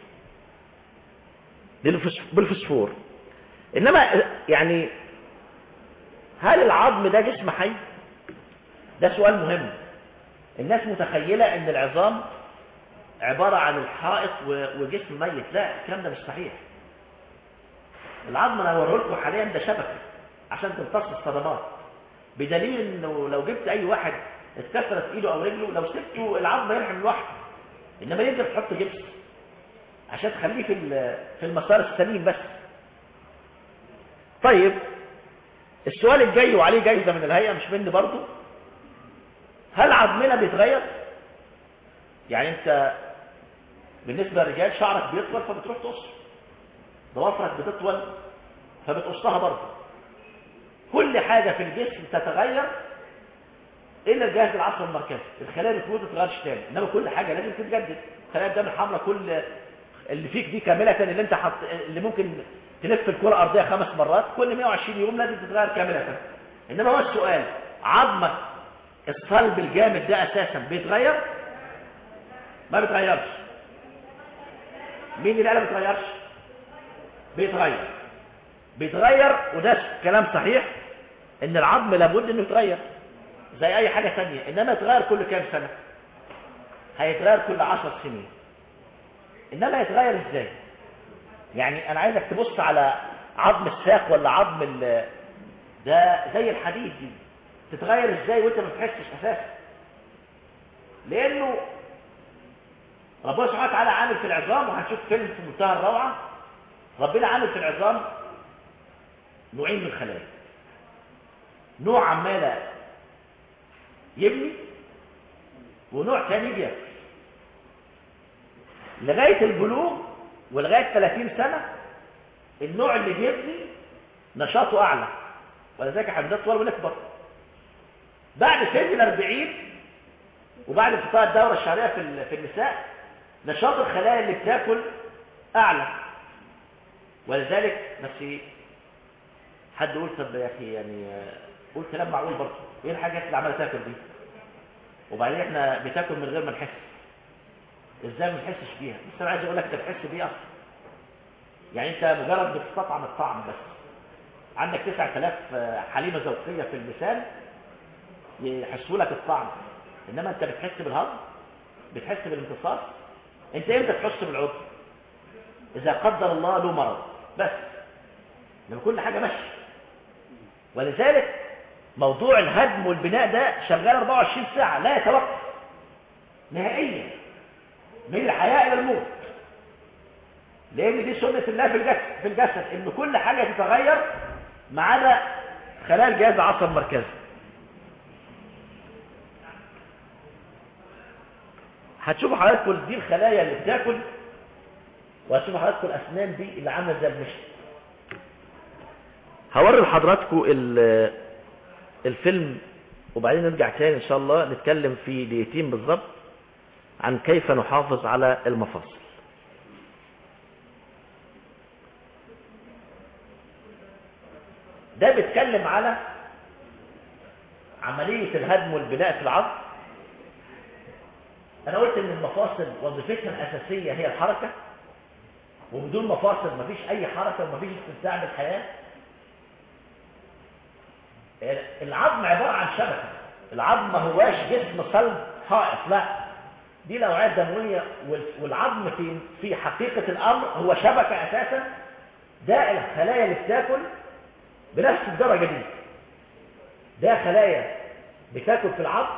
بالفوسفور انما يعني هل العظم ده جسم حي ده سؤال مهم الناس متخيلة ان العظام عبارة عن الحائط وجسم ميت لا الكلام ده مش صحيح العظم انا هوريه لكم حاليا ده شبكة عشان تمتص الصدمات بدليل انه لو جبت اي واحد اتكسرت ايده او رجله لو سبته العظم يرحم لوحده انما ينزل تحط جبس عشان تخليه في في المسار السليم بس طيب السؤال الجاي وعليه جايزه من الهيئه مش مني برضو هل عظمنا بيتغير يعني انت بالنسبه للرجال شعرك بيطول فبتروح تقص ضوافرك بتطول فبتقصها برضه كل حاجه في الجسم تتغير الا الجهاز العصبي المركزي الخلايا بتموت ما تتغيرش تاني انما كل حاجه لازم تتجدد خلايا الدم الحمراء كل اللي فيك دي كامله اللي انت حط اللي ممكن تلف الكره الارضيه خمس مرات كل 120 يوم لازم تتغير كامله انما هو السؤال عظمك الصلب الجامد ده اساسا بيتغير ما بيتغيرش مين اللي قال ما بيتغيرش بيتغير بيتغير وده كلام صحيح ان العظم لابد انه يتغير زي اي حاجه ثانيه انما يتغير كل كام سنه هيتغير كل عشر سنين انما يتغير ازاي يعني انا عايزك تبص على عظم الساق ولا عظم ال ده زي الحديد دي تتغير ازاي وانت ما بتحسش اساسا لانه ربنا سبحانه وتعالى عامل في العظام وهنشوف فيلم في منتهى الروعه ربنا عامل في العظام نوعين من الخلايا نوع عمال يبني ونوع تاني بياكل لغايه البلوغ ولغايه 30 سنه النوع اللي بيبني نشاطه اعلى ولذلك احنا بنطول ونكبر بعد سن الأربعين وبعد انقطاع الدورة الشهرية في في النساء نشاط الخلايا اللي بتاكل أعلى ولذلك بس حد يقول طب يا أخي يعني قول كلام معقول برضه إيه الحاجات اللي عمالة تاكل دي وبعدين إحنا بتاكل من غير ما نحس إزاي ما نحسش بيها بس أنا عايز أقول لك أنت بتحس بيها أصلا يعني أنت مجرد بتستطعم الطعم بس عندك 9000 حليمة ذوقية في اللسان يحسوا لك الطعم انما انت بتحس بالهضم بتحس بالامتصاص انت امتى تحس بالعضو اذا قدر الله له مرض بس لما كل حاجه ماشيه ولذلك موضوع الهدم والبناء ده شغال 24 ساعه لا يتوقف نهائيا من الحياه الى الموت لان دي سنه الله في الجسد في الجسد ان كل حاجه تتغير ما عدا خلايا الجهاز العصبي المركزي هتشوفوا حضراتكم دي الخلايا اللي بتاكل وهتشوفوا حضراتكم الاسنان دي اللي عامله زي المشط هوري لحضراتكم الفيلم وبعدين نرجع تاني ان شاء الله نتكلم في دقيقتين بالظبط عن كيف نحافظ على المفاصل ده بيتكلم على عملية الهدم والبناء في العظم انا قلت ان المفاصل وظيفتها الاساسيه هي الحركه وبدون مفاصل مفيش اي حركه ومفيش استمتاع بالحياه العظم عباره عن شبكه العظم ما هواش جسم صلب حائط لا دي الاوعيه الدمويه والعظم في في حقيقه الامر هو شبكه اساسا ده الخلايا اللي بتاكل بنفس الدرجه دي ده خلايا بتاكل في العظم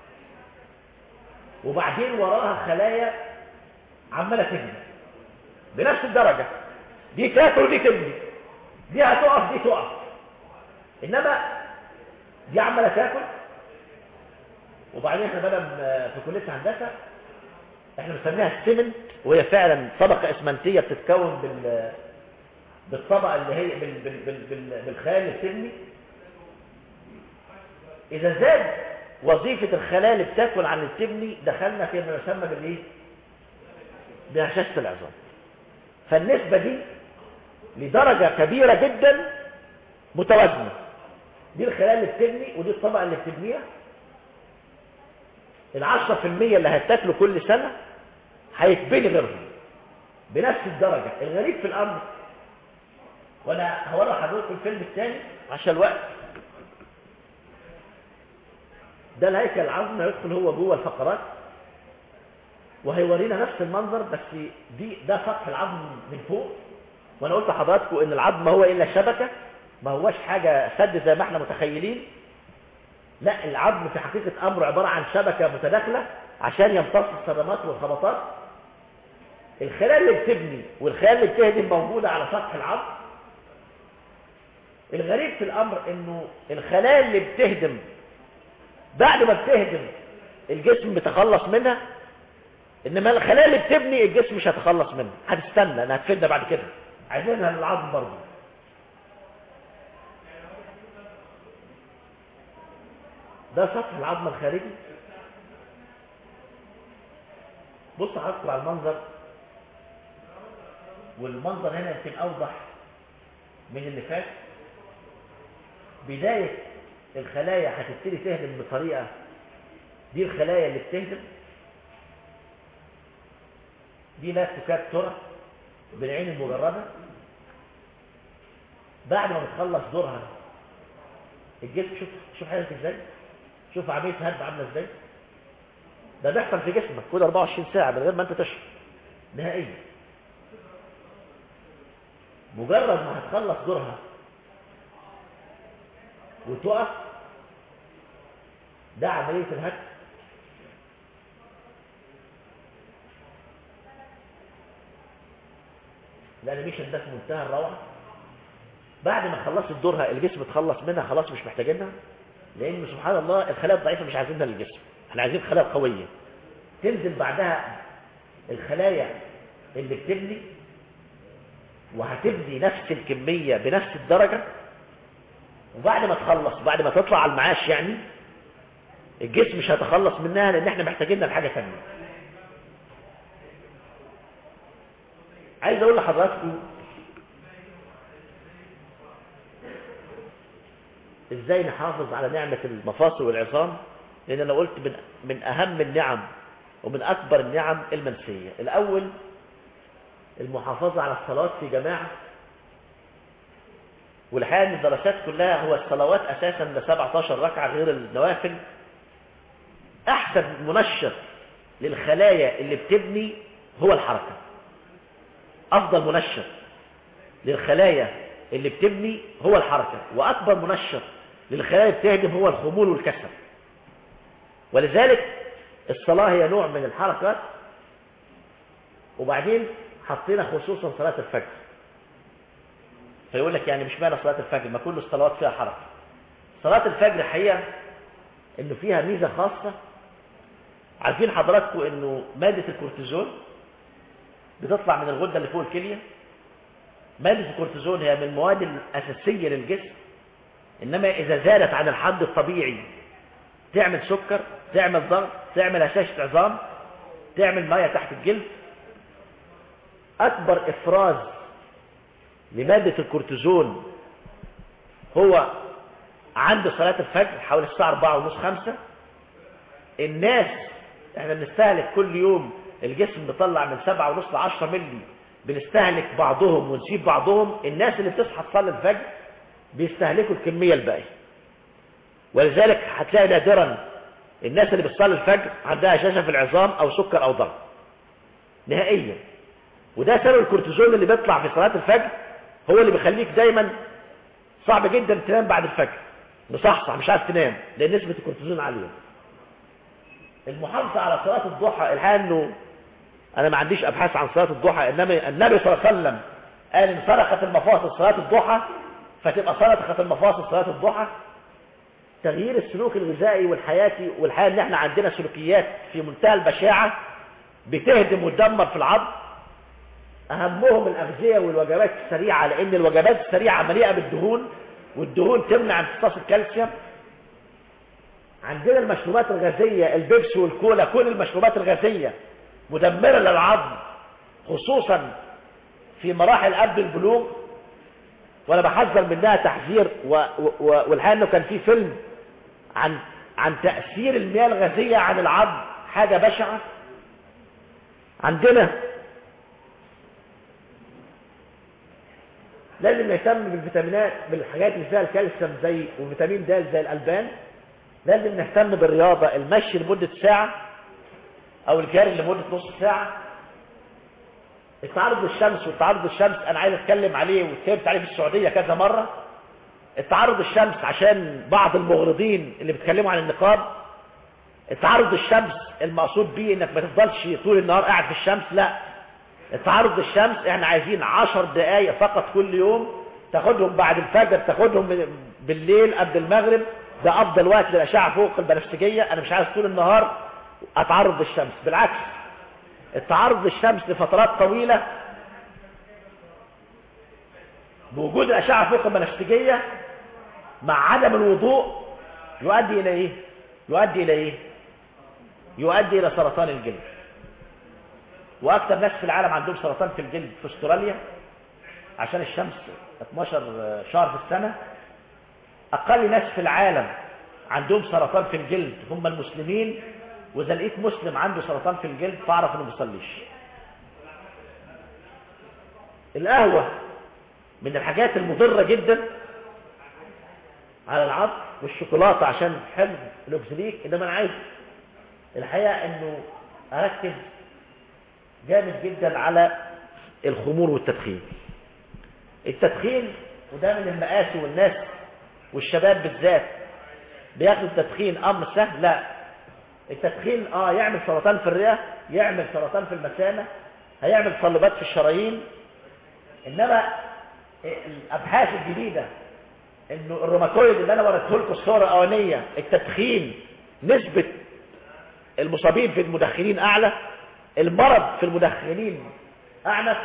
وبعدين وراها خلايا عماله تبني بنفس الدرجه دي تاكل ودي تبني دي هتقف دي تقف انما دي عماله تاكل وبعدين احنا بقى في كليه هندسه احنا بنسميها السمنت وهي فعلا طبقه اسمنتيه بتتكون بال بالطبقه اللي هي بال... بال... بال... بال... بالخلايا اللي بتبني اذا زاد وظيفة الخلايا اللي بتاكل عن التبني دخلنا في ما يسمى بالايه؟ بهشاشة العظام. فالنسبة دي لدرجة كبيرة جدا متوازنة. دي الخلايا اللي بتبني ودي الطبقة اللي بتبنيها. العشرة في المية اللي هتاكله كل سنة هيتبني غيرهم بنفس الدرجة. الغريب في الأمر وأنا هوري حضرتكم الفيلم الثاني عشان الوقت ده الهيكل العظمي هيدخل هو جوه الفقرات وهيورينا نفس المنظر بس دي ده سطح العظم من فوق وانا قلت لحضراتكم ان العظم ما هو الا شبكه ما هوش حاجه سد زي ما احنا متخيلين لا العظم في حقيقه امره عباره عن شبكه متداخله عشان يمتص الصدمات والخبطات الخلايا اللي بتبني والخلايا اللي بتهدم موجوده على سطح العظم الغريب في الامر انه الخلايا اللي بتهدم بعد ما بتهدم الجسم بيتخلص منها انما الخلايا اللي بتبني الجسم مش هيتخلص منها هتستنى انها تفيدنا بعد كده عايزينها للعظم برضه ده سطح العظم الخارجي بص حضرتك على المنظر والمنظر هنا يمكن اوضح من اللي فات بدايه الخلايا هتبتدي تهدم بطريقة دي الخلايا اللي بتهدم دي لا تكاد ترى بالعين المجردة بعد ما بتخلص دورها الجسم شوف شوف حالك ازاي شوف عملية هد عاملة ازاي ده بيحصل في جسمك كل 24 ساعة من غير ما انت تشعر نهائيا مجرد ما هتخلص دورها وتقف ده عملية الهك الانيميشن ده في منتهى الروعة بعد ما خلصت دورها الجسم اتخلص منها خلاص مش محتاجينها لان سبحان الله الخلايا الضعيفة مش عايزينها للجسم احنا عايزين خلايا قوية تنزل بعدها الخلايا اللي بتبني وهتبني نفس الكمية بنفس الدرجة وبعد ما تخلص بعد ما تطلع على المعاش يعني الجسم مش هيتخلص منها لان احنا محتاجينها لحاجة ثانيه عايز اقول لحضراتكم ازاي نحافظ على نعمة المفاصل والعظام لان انا قلت من, من اهم النعم ومن اكبر النعم المنسية الاول المحافظة على الصلاة في جماعة والحقيقة ان الدراسات كلها هو الصلوات اساسا ل 17 ركعة غير النوافل احسن منشط للخلايا اللي بتبني هو الحركة افضل منشط للخلايا اللي بتبني هو الحركة واكبر منشط للخلايا اللي بتهدم هو الخمول والكسل ولذلك الصلاة هي نوع من الحركات وبعدين حطينا خصوصا صلاة الفجر فيقول لك يعني مش معنى صلاة الفجر ما كل الصلوات فيها حركة صلاة الفجر حقيقة انه فيها ميزة خاصة عارفين حضراتكم انه مادة الكورتيزون بتطلع من الغدة اللي فوق الكلية مادة الكورتيزون هي من المواد الأساسية للجسم إنما إذا زادت عن الحد الطبيعي تعمل سكر تعمل ضغط تعمل هشاشة عظام تعمل مية تحت الجلد أكبر إفراز لمادة الكورتيزون هو عند صلاة الفجر حوالي الساعة 4 ونص 5 الناس احنا بنستهلك كل يوم الجسم بيطلع من 7 ونص ل 10 مللي بنستهلك بعضهم ونسيب بعضهم الناس اللي بتصحى تصلي الفجر بيستهلكوا الكمية الباقية ولذلك هتلاقي نادرا الناس اللي بتصلي الفجر عندها هشاشة في العظام او سكر او ضغط نهائيا وده سبب الكورتيزون اللي بيطلع في صلاة الفجر هو اللي بيخليك دايما صعب جدا تنام بعد الفجر مصحصح مش عايز تنام لان نسبة الكورتيزون عالية المحافظة على صلاة الضحى الحقيقة انه انا ما عنديش ابحاث عن صلاة الضحى انما النبي صلى الله عليه وسلم قال ان سرقت المفاصل صلاة الضحى فتبقى سرقت المفاصل صلاة الضحى تغيير السلوك الغذائي والحياتي والحياة ان احنا عندنا سلوكيات في منتهى البشاعة بتهدم وتدمر في العظم اهمهم الاغذية والوجبات السريعة لان الوجبات السريعة مليئة بالدهون والدهون تمنع امتصاص الكالسيوم عندنا المشروبات الغازية البيبسي والكولا كل المشروبات الغازية مدمرة للعظم خصوصا في مراحل قبل البلوغ وانا بحذر منها تحذير و... و... والحقيقه انه كان في فيلم عن عن تأثير المياه الغازية عن العظم حاجة بشعة عندنا لازم نهتم بالفيتامينات بالحاجات اللي فيها الكالسيوم زي وفيتامين د زي الألبان لازم نهتم بالرياضة المشي لمدة ساعة او الجري لمدة نص ساعة التعرض للشمس والتعرض للشمس انا عايز اتكلم عليه واتكلمت عليه في السعودية كذا مرة التعرض للشمس عشان بعض المغرضين اللي بيتكلموا عن النقاب التعرض للشمس المقصود بيه انك ما تفضلش طول النهار قاعد في الشمس لا التعرض للشمس احنا عايزين عشر دقايق فقط كل يوم تاخدهم بعد الفجر تاخدهم بالليل قبل المغرب ده افضل وقت للاشعه فوق البنفسجيه انا مش عايز طول النهار اتعرض للشمس بالعكس التعرض للشمس لفترات طويلة بوجود الأشعة فوق البنفسجية مع عدم الوضوء يؤدي إلى إيه؟ يؤدي إلى إيه؟ يؤدي إلى سرطان الجلد وأكثر ناس في العالم عندهم سرطان في الجلد في استراليا عشان الشمس 12 شهر في السنة أقل ناس في العالم عندهم سرطان في الجلد هم المسلمين واذا لقيت مسلم عنده سرطان في الجلد فاعرف انه ما بيصليش القهوه من الحاجات المضره جدا على العظم والشوكولاته عشان حفظ الاكسليك انما انا عايز الحقيقه انه اركز جامد جدا على الخمور والتدخين التدخين وده من المآسي والناس والشباب بالذات بياخدوا التدخين امر سهل لا التدخين اه يعمل سرطان في الرئه يعمل سرطان في المثانه هيعمل صلبات في الشرايين انما الابحاث الجديده انه الروماتويد اللي انا وريته لكم الصوره الاولانيه التدخين نسبه المصابين في المدخنين اعلى المرض في المدخنين اعنف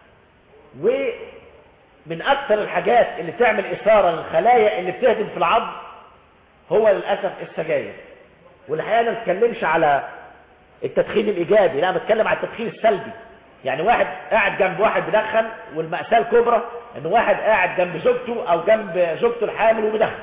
ومن اكثر الحاجات اللي تعمل اثاره للخلايا اللي بتهدم في العظم هو للاسف السجاير والحقيقه انا ما بتكلمش على التدخين الايجابي لا بتكلم على التدخين السلبي يعني واحد قاعد جنب واحد بيدخن والمأساة الكبرى ان واحد قاعد جنب زوجته او جنب زوجته الحامل وبيدخن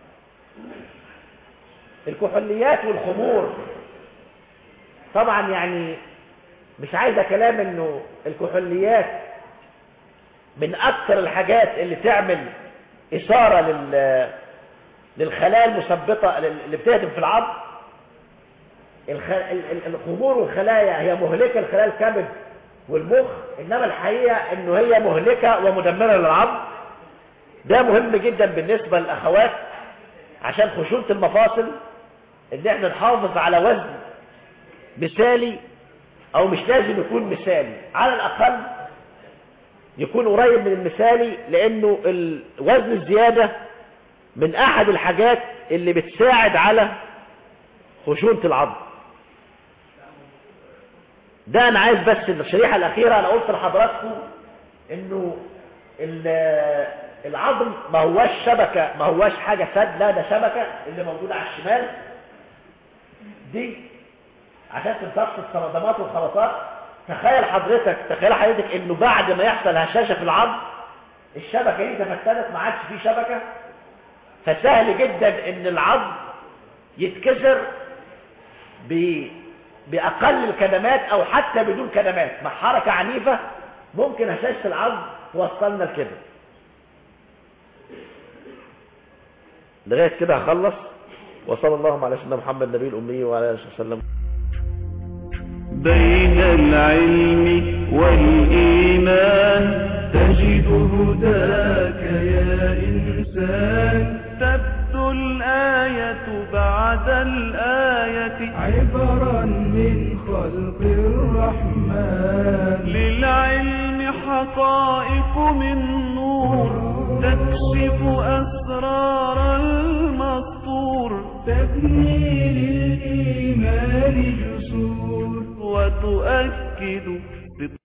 الكحوليات والخمور طبعا يعني مش عايزه كلام انه الكحوليات من اكثر الحاجات اللي تعمل اثاره لل للخلايا المثبطه اللي بتهدم في العظم الخ... الخمور والخلايا هي مهلكه لخلايا الكبد والمخ انما الحقيقه انه هي مهلكه ومدمره للعظم ده مهم جدا بالنسبه للاخوات عشان خشونه المفاصل ان احنا نحافظ على وزن مثالي او مش لازم يكون مثالي على الاقل يكون قريب من المثالي لانه الوزن الزياده من احد الحاجات اللي بتساعد على خشونه العظم ده انا عايز بس الشريحه الاخيره انا قلت لحضراتكم انه العظم ما هواش شبكه ما هواش حاجه سد لا ده شبكه اللي موجوده على الشمال دي عشان تمتص الصدمات والخلطات تخيل حضرتك تخيل حضرتك انه بعد ما يحصل هشاشه في العظم الشبكه دي تفتتت ما عادش فيه شبكه فسهل جدا ان العظم يتكسر ب باقل الكدمات او حتى بدون كدمات مع حركه عنيفه ممكن هشاشه العظم توصلنا لكده لغايه كده هخلص وصلى الله على سيدنا محمد النبي الامي وعلى اله وسلم بين العلم والإيمان تجد هداك يا إنسان تبدو الآية بعد الآية عبرا من خلق الرحمن للعلم حقائق من نور تكشف أسرار المسطور تبني للإيمان جسور وتؤكد